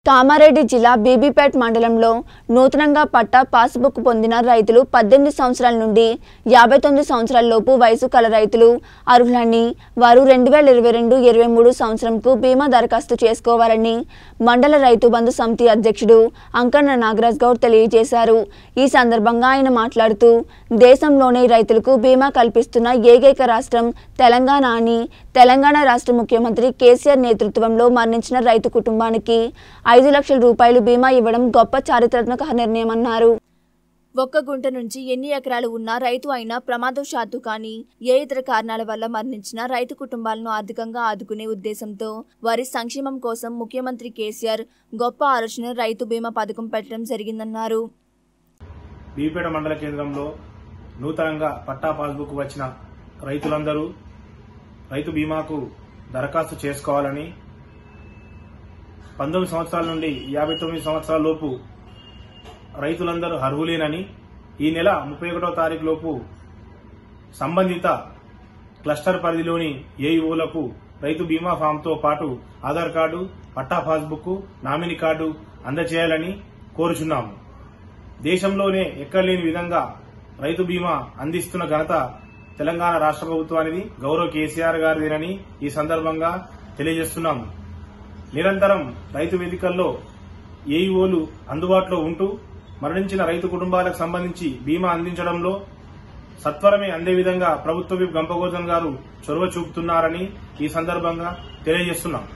కామారెడ్డి జిల్లా బీబీపేట్ మండలంలో నూతనంగా పట్టా పాస్బుక్ పొందిన రైతులు పద్దెనిమిది సంవత్సరాల నుండి యాభై తొమ్మిది సంవత్సరాల లోపు వయసు కల రైతులు అర్హులని వారు రెండు వేల ఇరవై రెండు ఇరవై మూడు సంవత్సరంకు బీమా దరఖాస్తు చేసుకోవాలని మండల రైతు బంధు సమితి అధ్యక్షుడు అంకన్న నాగరాజ్ గౌడ్ తెలియజేశారు ఈ సందర్భంగా ఆయన మాట్లాడుతూ దేశంలోనే రైతులకు బీమా కల్పిస్తున్న ఏకైక రాష్ట్రం తెలంగాణ అని తెలంగాణ రాష్ట్ర ముఖ్యమంత్రి కేసీఆర్ నేతృత్వంలో మరణించిన రైతు కుటుంబానికి ఐదు లక్షల రూపాయలు బీమా ఇవ్వడం గొప్ప చారిత్రాత్మక నిర్ణయమన్నారు ఒక్క గుంట నుంచి ఎన్ని ఎకరాలు ఉన్నా రైతు అయినా ప్రమాదవశాత్తు కానీ ఏ ఇతర కారణాల వల్ల మరణించిన రైతు కుటుంబాలను ఆర్థికంగా ఆదుకునే ఉద్దేశంతో వారి సంక్షేమం కోసం ముఖ్యమంత్రి కేసీఆర్ గొప్ప ఆలోచన రైతు బీమా పథకం పెట్టడం జరిగిందన్నారు బీపేట మండల కేంద్రంలో నూతనంగా పట్టా పాస్బుక్ వచ్చిన రైతులందరూ రైతు బీమాకు దరఖాస్తు చేసుకోవాలని పంతొమ్మిది సంవత్సరాల నుండి యాభై తొమ్మిది సంవత్సరాల లోపు రైతులందరూ అర్హులేనని ఈ నెల ముప్పై ఒకటో తారీఖు లోపు సంబంధిత క్లస్టర్ పరిధిలోని ఏఈఓలకు రైతు బీమా ఫామ్తో పాటు ఆధార్ కార్డు పట్టా పాస్బుక్ నామినీ కార్డు అందజేయాలని కోరుచున్నాము దేశంలోనే ఎక్కడలేని విధంగా రైతు బీమా అందిస్తున్న ఘనత తెలంగాణ రాష్ట్ర ప్రభుత్వానిది గౌరవ్ కేసీఆర్ గారిదేనని ఈ సందర్భంగా తెలియజేస్తున్నాము నిరంతరం రైతు వేదికల్లో ఏఈఓలు అందుబాటులో ఉంటూ మరణించిన రైతు కుటుంబాలకు సంబంధించి బీమా అందించడంలో సత్వరమే అందే విధంగా ప్రభుత్వ విప్ గంపగోజన్ గారు చొరవ చూపుతున్నారని ఈ సందర్భంగా తెలియజేస్తున్నాం